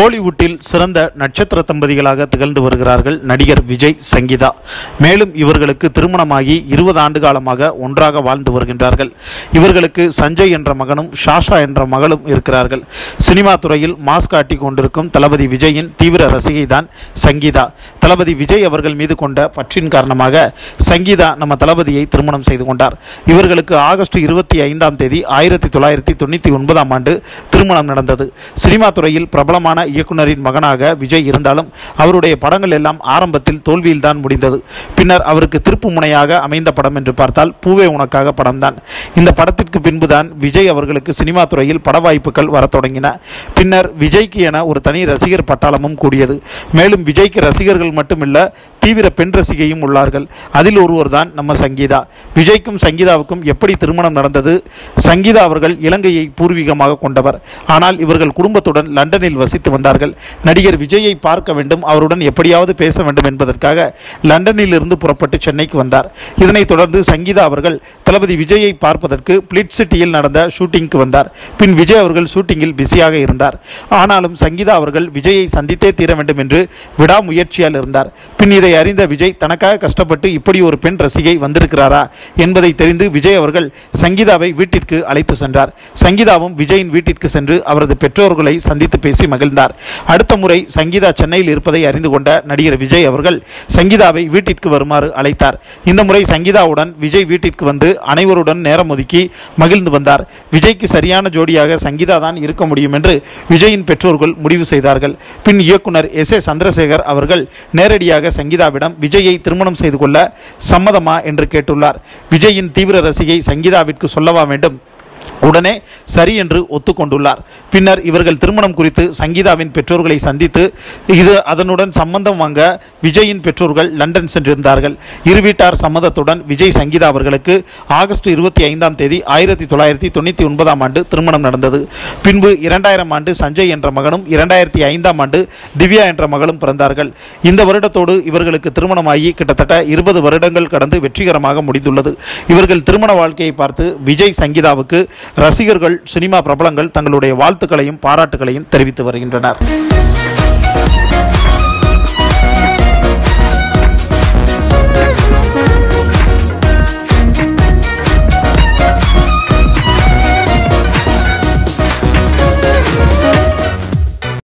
கோலிவுட்டில் சிறந்த நட்சத்திர தம்பதிகளாக திகழ்ந்து வருகிறார்கள் நடிகர் விஜய் சங்கீதா மேலும் இவர்களுக்கு திருமணமாகி இருபது ஆண்டு காலமாக ஒன்றாக வாழ்ந்து வருகின்றார்கள் இவர்களுக்கு சஞ்சய் என்ற மகனும் ஷாஷா என்ற மகளும் இருக்கிறார்கள் சினிமா துறையில் மாஸ் காட்டி கொண்டிருக்கும் தளபதி விஜயின் தீவிர ரசிகை தான் சங்கீதா தளபதி விஜய் அவர்கள் மீது கொண்ட பற்றின் காரணமாக சங்கீதா நம்ம தளபதியை திருமணம் செய்து கொண்டார் இவர்களுக்கு ஆகஸ்ட் இருபத்தி ஐந்தாம் தேதி ஆயிரத்தி தொள்ளாயிரத்தி தொண்ணூற்றி ஒன்பதாம் ஆண்டு திருமணம் நடந்தது சினிமா துறையில் பிரபலமான இயக்குனரின் மகனாக விஜய் இருந்தாலும் அவருடைய படங்கள் எல்லாம் ஆரம்பத்தில் தோல்வியில்தான் முடிந்தது பின்னர் அவருக்கு திருப்பு முனையாக அமைந்த படம் என்று பார்த்தால் பூவே உனக்காக படம்தான் இந்த படத்திற்கு பின்புதான் விஜய் அவர்களுக்கு சினிமா துறையில் பட வாய்ப்புகள் வரத் தொடங்கின பின்னர் விஜய்க்கு என ஒரு தனி ரசிகர் பட்டாளமும் கூடியது மேலும் விஜய்க்கு ரசிகர்கள் மட்டுமில்ல தீவிர பெண் ரசிகையும் உள்ளார்கள் அதில் ஒருவர் தான் நம்ம சங்கீதா விஜய்க்கும் சங்கீதாவுக்கும் எப்படி திருமணம் நடந்தது சங்கீதா அவர்கள் இலங்கையை பூர்வீகமாக கொண்டவர் ஆனால் இவர்கள் குடும்பத்துடன் லண்டனில் வசித்து வந்தார்கள் நடிகர் விஜயை பார்க்க வேண்டும் அவருடன் எப்படியாவது பேச வேண்டும் என்பதற்காக லண்டனில் இருந்து புறப்பட்டு சென்னைக்கு வந்தார் இதனைத் தொடர்ந்து சங்கீதா அவர்கள் தளபதி விஜயை பார்ப்பதற்கு பிளிட் சிட்டியில் நடந்த ஷூட்டிங்க்கு வந்தார் பின் விஜய் அவர்கள் ஷூட்டிங்கில் பிஸியாக இருந்தார் ஆனாலும் சங்கீதா அவர்கள் விஜயை சந்தித்தே தீர வேண்டும் என்று விடாமுயற்சியால் இருந்தார் பின் இதை அறிந்த விஜய் தனக்காக கஷ்டப்பட்டு இப்படி ஒரு பெண் ரசிகை வந்திருக்கிறாரா என்பதை தெரிந்து விஜய் அவர்கள் சங்கீதாவை வீட்டிற்கு அழைத்து சென்றார் சங்கீதாவும் விஜயின் வீட்டிற்கு சென்று அவரது பெற்றோர்களை சந்தித்து பேசி மகிழ்ந்தார் அடுத்த முறை சங்கீதா சென்னையில் இருப்பதை அறிந்து கொண்ட நடிகர் விஜய் அவர்கள் சங்கீதாவை வீட்டிற்கு வருமாறு அழைத்தார் இந்த முறை சங்கீதாவுடன் விஜய் வீட்டிற்கு வந்து அனைவருடன் நேரம் ஒதுக்கி மகிழ்ந்து வந்தார் விஜய்க்கு சரியான ஜோடியாக சங்கீதா தான் இருக்க முடியும் என்று விஜயின் பெற்றோர்கள் முடிவு செய்தார்கள் பின் இயக்குனர் எஸ் ஏ சந்திரசேகர் அவர்கள் நேரடியாக சங்கீதாவிடம் விஜயை திருமணம் செய்து கொள்ள சம்மதமா என்று கேட்டுள்ளார் விஜயின் தீவிர ரசிகை சங்கீதாவிற்கு சொல்லவா வேண்டும் உடனே சரி என்று ஒத்துக்கொண்டுள்ளார் பின்னர் இவர்கள் திருமணம் குறித்து சங்கீதாவின் பெற்றோர்களை சந்தித்து இது அதனுடன் சம்பந்தம் வாங்க விஜயின் பெற்றோர்கள் லண்டன் சென்றிருந்தார்கள் இரு வீட்டார் சம்மதத்துடன் விஜய் சங்கீதா அவர்களுக்கு ஆகஸ்ட் இருபத்தி ஐந்தாம் தேதி ஆயிரத்தி தொள்ளாயிரத்தி தொண்ணூற்றி ஒன்பதாம் ஆண்டு திருமணம் நடந்தது பின்பு இரண்டாயிரம் ஆண்டு சஞ்சய் என்ற மகனும் இரண்டாயிரத்தி ஐந்தாம் ஆண்டு திவ்யா என்ற மகளும் பிறந்தார்கள் இந்த வருடத்தோடு இவர்களுக்கு திருமணமாகி கிட்டத்தட்ட இருபது வருடங்கள் கடந்து வெற்றிகரமாக முடிந்துள்ளது இவர்கள் திருமண வாழ்க்கையை பார்த்து விஜய் சங்கீதாவுக்கு ரசிகர்கள் சினிமா பிரபலங்கள் தங்களுடைய வாழ்த்துக்களையும் பாராட்டுகளையும் தெரிவித்து வருகின்றனர்